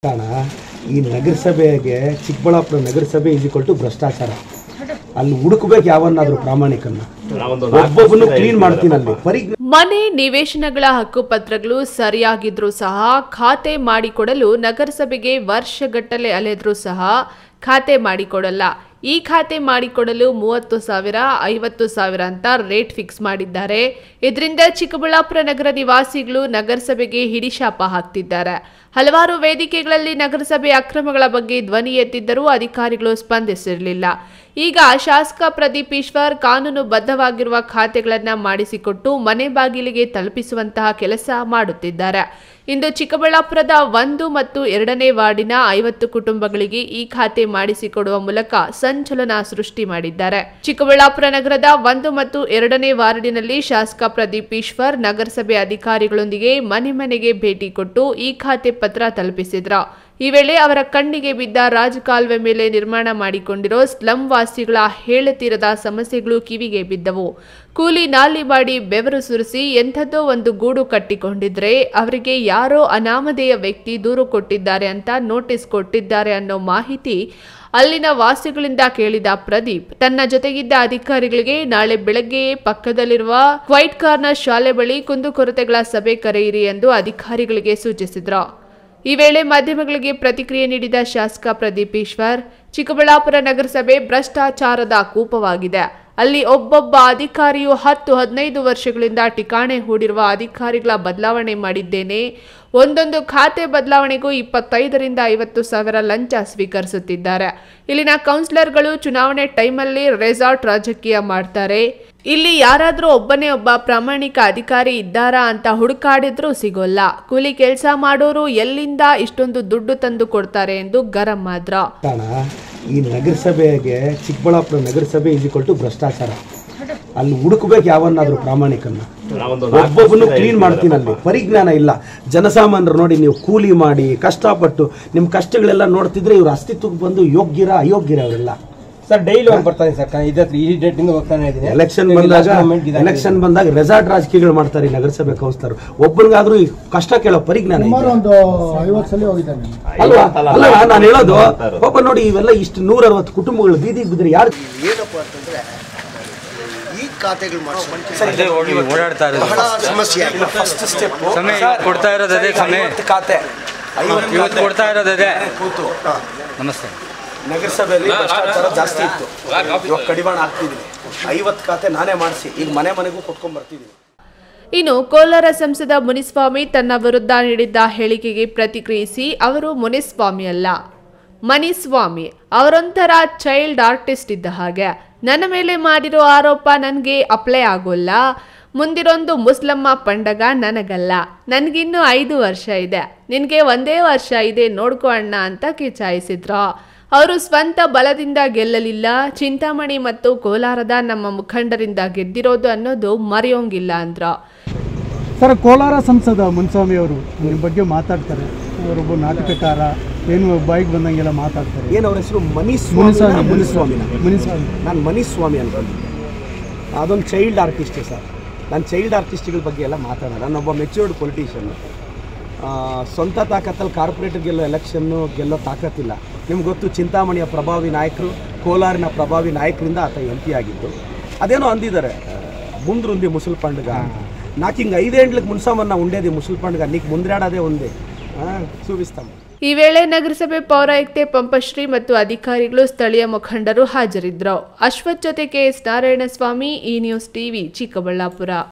ಕಾರಣ ಈ ನಗರಸಭೆಗೆ ಚಿಕ್ಕಬಳ್ಳಾಪುರ ನಗರಸಭೆ ಈಸ್ ಈಕ್ವಲ್ ಟು ಭ್ರಷ್ಟಾಚಾರ ಅಲ್ಲಿ ಹುಡುಕ್ಬೇಕು ಯಾವನ್ನಾದ್ರೂ ಪ್ರಾಮಾಣಿಕನ್ನ ಒಬ್ಬೊಬ್ಬನು ಕ್ಲೀನ್ ಮಾಡ್ತೀನಿ ಅಲ್ಲಿ ಪರಿಜ್ಞಾನ ಮನೆ ನಿವೇಶನಗಳ ಹಕ್ಕುಪತ್ರಗಳು ಸರಿಯಾಗಿದ್ರೂ ಸಹ ಖಾತೆ ಮಾಡಿಕೊಡಲು ನಗರಸಭೆಗೆ ವರ್ಷಗಟ್ಟಲೆ ಅಲೆದ್ರೂ ಸಹ ಖಾತೆ ಮಾಡಿಕೊಡಲ್ಲ ಈ ಖಾತೆ ಮಾಡಿಕೊಡಲು ಮೂವತ್ತು ಸಾವಿರ ಐವತ್ತು ಸಾವಿರ ಅಂತ ರೇಟ್ ಫಿಕ್ಸ್ ಮಾಡಿದ್ದಾರೆ ಇದರಿಂದ ಚಿಕ್ಕಬಳ್ಳಾಪುರ ನಗರ ನಿವಾಸಿಗಳು ನಗರಸಭೆಗೆ ಹಿಡಿಶಾಪ ಹಾಕ್ತಿದ್ದಾರೆ ಹಲವಾರು ವೇದಿಕೆಗಳಲ್ಲಿ ನಗರಸಭೆ ಅಕ್ರಮಗಳ ಬಗ್ಗೆ ಧ್ವನಿ ಎತ್ತಿದ್ದರೂ ಅಧಿಕಾರಿಗಳು ಸ್ಪಂದಿಸಿರಲಿಲ್ಲ ಈಗ ಶಾಸಕ ಪ್ರದೀಪ್ ಈಶ್ವರ್ ಕಾನೂನುಬದ್ಧವಾಗಿರುವ ಖಾತೆಗಳನ್ನು ಮಾಡಿಸಿಕೊಟ್ಟು ಮನೆ ಬಾಗಿಲಿಗೆ ತಲುಪಿಸುವಂತಹ ಕೆಲಸ ಮಾಡುತ್ತಿದ್ದಾರೆ ಇಂದು ಚಿಕ್ಕಬಳ್ಳಾಪುರದ ಒಂದು ಮತ್ತು ಎರಡನೇ ವಾರ್ಡಿನ ಐವತ್ತು ಕುಟುಂಬಗಳಿಗೆ ಈ ಖಾತೆ ಮಾಡಿಸಿಕೊಡುವ ಮೂಲಕ ಸಂಚಲನ ಸೃಷ್ಟಿ ಮಾಡಿದ್ದಾರೆ ಚಿಕ್ಕಬಳ್ಳಾಪುರ ನಗರದ ಒಂದು ಮತ್ತು ಎರಡನೇ ವಾರ್ಡಿನಲ್ಲಿ ಶಾಸಕ ಪ್ರದೀಪ್ ಈಶ್ವರ್ ನಗರಸಭೆ ಅಧಿಕಾರಿಗಳೊಂದಿಗೆ ಮನೆ ಮನೆಗೆ ಭೇಟಿ ಕೊಟ್ಟು ಈ ಖಾತೆ ಪತ್ರ ತಲುಪಿಸಿದ್ರ ಈ ವೇಳೆ ಅವರ ಕಣ್ಣಿಗೆ ಬಿದ್ದ ರಾಜಕಾಲುವೆ ಮೇಲೆ ನಿರ್ಮಾಣ ಮಾಡಿಕೊಂಡಿರೋ ಸ್ಲಂ ವಾಸಿಗಳ ಹೇಳತೀರದ ಸಮಸ್ಯೆಗಳು ಕಿವಿಗೆ ಬಿದ್ದವು ಕೂಲಿ ನಾಲಿ ಮಾಡಿ ಬೆವರು ಸುರಿಸಿ ಎಂಥದ್ದೋ ಒಂದು ಗೂಡು ಕಟ್ಟಿಕೊಂಡಿದ್ರೆ ಅವರಿಗೆ ಯಾರೋ ಅನಾಮಧೇಯ ವ್ಯಕ್ತಿ ದೂರು ಕೊಟ್ಟಿದ್ದಾರೆ ಅಂತ ನೋಟಿಸ್ ಕೊಟ್ಟಿದ್ದಾರೆ ಅನ್ನೋ ಮಾಹಿತಿ ಅಲ್ಲಿನ ವಾಸಿಗಳಿಂದ ಕೇಳಿದ ಪ್ರದೀಪ್ ತನ್ನ ಜೊತೆಗಿದ್ದ ಅಧಿಕಾರಿಗಳಿಗೆ ನಾಳೆ ಬೆಳಗ್ಗೆಯೇ ಪಕ್ಕದಲ್ಲಿರುವ ವೈಟ್ ಕಾರ್ನರ್ ಶಾಲೆ ಬಳಿ ಕುಂದುಕೊರತೆಗಳ ಸಭೆ ಕರೆಯಿರಿ ಎಂದು ಅಧಿಕಾರಿಗಳಿಗೆ ಸೂಚಿಸಿದ್ರು ಈ ವೇಳೆ ಮಾಧ್ಯಮಗಳಿಗೆ ಪ್ರತಿಕ್ರಿಯೆ ನೀಡಿದ ಶಾಸಕ ಪ್ರದೀಪ್ ಈಶ್ವರ್ ಚಿಕ್ಕಬಳ್ಳಾಪುರ ನಗರಸಭೆ ಭ್ರಷ್ಟಾಚಾರದ ಕೂಪವಾಗಿದೆ ಅಲ್ಲಿ ಒಬ್ಬೊಬ್ಬ ಅಧಿಕಾರಿಯು ಹತ್ತು ಹದಿನೈದು ವರ್ಷಗಳಿಂದ ಠಿಕಾಣೆ ಹೂಡಿರುವ ಅಧಿಕಾರಿಗಳ ಬದಲಾವಣೆ ಮಾಡಿದ್ದೇನೆ ಒಂದೊಂದು ಖಾತೆ ಬದಲಾವಣೆಗೂ ಇಪ್ಪತ್ತೈದರಿಂದ ಐವತ್ತು ಸಾವಿರ ಲಂಚ ಸ್ವೀಕರಿಸುತ್ತಿದ್ದಾರೆ ಇಲ್ಲಿನ ಕೌನ್ಸಿಲರ್ಗಳು ಚುನಾವಣೆ ಟೈಮಲ್ಲಿ ರೆಸಾರ್ಟ್ ರಾಜಕೀಯ ಮಾಡ್ತಾರೆ ಇಲ್ಲಿ ಯಾರಾದರೂ ಒಬ್ಬನೇ ಒಬ್ಬ ಪ್ರಾಮಾಣಿಕ ಅಧಿಕಾರಿ ಇದ್ದಾರಾ ಅಂತ ಹುಡುಕಾಡಿದ್ರೂ ಸಿಗೋಲ್ಲ ಕೂಲಿ ಕೆಲಸ ಮಾಡೋರು ಎಲ್ಲಿಂದ ಇಷ್ಟೊಂದು ದುಡ್ಡು ತಂದು ಕೊಡ್ತಾರೆ ಎಂದು ಗರಂ ಆದ್ರ ಕಾರಣ ಈ ನಗರಸಭೆಗೆ ಚಿಕ್ಕಬಳ್ಳಾಪುರ ನಗರಸಭೆ ಈಸ್ ಈಕ್ವಲ್ ಟು ಭ್ರಷ್ಟಾಚಾರ ಅಲ್ಲಿ ಹುಡುಕ್ಬೇಕು ಯಾವನ್ನಾದ್ರೂ ಪ್ರಾಮಾಣಿಕನ್ನ ಒಬ್ಬೊಬ್ಬನು ಕ್ಲೀನ್ ಮಾಡ್ತೀನಿ ಅಲ್ಲಿ ಪರಿಜ್ಞಾನ ಇಲ್ಲ ಜನಸಾಮಾನ್ಯರು ನೋಡಿ ನೀವು ಕೂಲಿ ಮಾಡಿ ಕಷ್ಟಪಟ್ಟು ನಿಮ್ಮ ಕಷ್ಟಗಳೆಲ್ಲ ನೋಡ್ತಿದ್ರೆ ಇವ್ರ ಅಸ್ತಿತ್ವಕ್ಕೆ ಬಂದು ಯೋಗ್ಯರ ಅಯೋಗ್ಯರ ಅವರೆಲ್ಲ ಸರ್ ಡೈಲಿ ಒಂದು ಬರ್ತಾನೆ ಸರ್ ಇದೇ ಈ ಡೇಟ್ ಇಂದ ಹೋಗ್ತಾನೆ ಇದ್ದೀನಿ ಎಲೆಕ್ಷನ್ ಬಂದಾಗ ಎಲೆಕ್ಷನ್ ಬಂದಾಗ ರೆಸಾರ್ಟ್ ರಾಜಕೀಯಗಳು ಮಾಡ್ತಾರೆ ಈ ನಗರಸಭೆ ಕೌನ್ಸಿಲರ್ ಒಬ್ಬನಿಗಾದ್ರೂ ಈ ಕಷ್ಟ ಕೇಳೋ ಪರಿಜ್ಞಾನ ಸುಮಾರು ಇದೆಯಾ? ಒಂದು ಐವತ್ತು ಸಲ ಹೋಗಿದ್ದಾನೆ ಅಲ್ವಾ ಅಲ್ಲ ನಾನು ಹೇಳೋದು ಒಬ್ಬ ನೋಡಿ ಇವೆಲ್ಲ ಇಷ್ಟು ನೂರ ಅರವತ್ತು ಕುಟುಂಬಗಳು ಬೀದಿಗೆ ಬಿದ್ರೆ ಯಾರು ಏನಪ್ಪ ಅಂತಂದ್ರೆ ಈ ಖಾತೆಗಳು ಮಾಡಿಸೋದು ಓಡಾಡ್ತಾ ಬಹಳ ಸಮಸ್ಯೆ ಆಗಿದೆ ಫಸ್ಟ್ ಸ್ಟೆಪ್ ಸಮಯ ಇವತ್ತು ಕೊಡ್ತಾ ಇರೋದು ಅದೇ ಸಮಯ ಖಾತೆ ಇವತ್ತು ಕೊಡ್ತಾ ಇರೋದು ಅದೇ ನಮಸ್ತೆ ನಗರಸಭೆಯಲ್ಲಿ ಭ್ರಷ್ಟಾಚಾರ ಜಾಸ್ತಿ ಇತ್ತು ಇವಾಗ ಕಡಿವಾಣ ಆಗ್ತಿದ್ದೀನಿ ಐವತ್ತು ಖಾತೆ ನಾನೇ ಮಾಡಿಸಿ ಈಗ ಮನೆ ಮನೆಗೂ ಕೊಟ್ಕೊಂಡ್ ಬರ್ತಿದ್ದೀನಿ ಇನ್ನು ಕೋಲಾರ ಸಂಸದ ಮುನಿಸ್ವಾಮಿ ತನ್ನ ವಿರುದ್ಧ ನೀಡಿದ್ದ ಹೇಳಿಕೆಗೆ ಪ್ರತಿಕ್ರಿಯಿಸಿ ಅವರು ಮುನಿಸ್ವಾಮಿ ಅಲ್ಲ ಮನಿಸ್ವಾಮಿ ಅವರೊಂಥರ ಚೈಲ್ಡ್ ಆರ್ಟಿಸ್ಟ್ ಇದ್ದ ಹಾಗೆ ನನ್ನ ಮೇಲೆ ಮಾಡಿರೋ ಆರೋಪ ನನಗೆ ಅಪ್ಲೈ ಆಗೋಲ್ಲ ಮುಂದಿರೊಂದು ಮುಸ್ಲಮ್ಮ ಪಂಡಗ ನನಗಲ್ಲ ನನಗಿನ್ನೂ ಐದು ವರ್ಷ ಇದೆ ನಿನಗೆ ಒಂದೇ ವರ್ಷ ಇದೆ ನೋಡ್ಕೋ ಅಣ್ಣ ಅಂತ ಕಿಚಾಯಿಸಿದ್ರು ಅವರು ಸ್ವಂತ ಬಲದಿಂದ ಗೆಲ್ಲಲಿಲ್ಲ ಚಿಂತಾಮಣಿ ಮತ್ತು ಕೋಲಾರದ ನಮ್ಮ ಮುಖಂಡರಿಂದ ಗೆದ್ದಿರೋದು ಅನ್ನೋದು ಮರೆಯೋಂಗಿಲ್ಲ ಅಂದ್ರು ಸರ್ ಕೋಲಾರ ಸಂಸದ ಮುನ್ಸ್ವಾಮಿ ಅವರು ನಿಮ್ಮ ಬಗ್ಗೆ ಮಾತಾಡ್ತಾರೆ ಅವರೊಬ್ಬ ನಾಟಕಕಾರ ಏನು ಬಾಯಿಗೆ ಬಂದಂಗೆಲ್ಲ ಮಾತಾಡ್ತಾರೆ ಏನು ಅವ್ರ ಹೆಸರು ಮನೀಶ್ ಮುನಿಸ್ವಾಮಿ ಮುನಿಸ್ವಾಮಿನ ಮುನಿಸ್ವಾಮಿ ನಾನು ಮನೀಶ್ ಸ್ವಾಮಿ ಅನ್ಕೊಂಡಿದ್ದೆ ಅದೊಂದು ಚೈಲ್ಡ್ ಆರ್ಟಿಸ್ಟ್ ಸರ್ ನಾನು ಚೈಲ್ಡ್ ಆರ್ಟಿಸ್ಟ್ಗಳ ಬಗ್ಗೆ ಎಲ್ಲ ಮಾತಾಡೋಣ ನಾನೊಬ್ಬ ಮೆಚ್ಯೂರ್ಡ್ ಪೊಲಿಟಿಷಿಯನ್ ಸ್ವಂತ ತಾಕತ್ತಲ್ಲಿ ಕಾರ್ಪೊರೇಟ್ ಗೆಲ್ಲೋ ಎಲೆಕ್ಷನ್ನು ಗೆಲ್ಲೋ ತಾಕತ್ತಿಲ್ಲ ನಿಮ್ಗೆ ಗೊತ್ತು ಚಿಂತಾಮಣಿಯ ಪ್ರಭಾವಿ ನಾಯಕರು ಕೋಲಾರಿನ ಪ್ರಭಾವಿ ನಾಯಕರಿಂದ ಆತ ಎಂ ಪಿ ಆಗಿದ್ದು ಅದೇನೋ ಅಂದಿದ್ದಾರೆ ಮುಂದ್ರುಂದಿ ಮುಸಲ್ పండుగ నాకు ఇంక ఐదేండ్లకు మున్సామన్న ఉండేది ముసలి పండుగ నీకు ముందరాడదే ఉంది ఆ, చూపిస్తాం ಈ ವೇಳೆ ನಗರಸಭೆ ಪೌರಾಯುಕ್ತೆ ಪಂಪಶ್ರೀ ಮತ್ತು ಅಧಿಕಾರಿಗಳು ಸ್ಥಳೀಯ ಮುಖಂಡರು ಹಾಜರಿದ್ದರು ಅಶ್ವಥ್ ಜೊತೆ ಕೆಎಸ್ ನಾರಾಯಣಸ್ವಾಮಿ ಈ ನ್ಯೂಸ್ ಟಿವಿ ಚಿಕ್ಕಬಳ್ಳಾಪುರ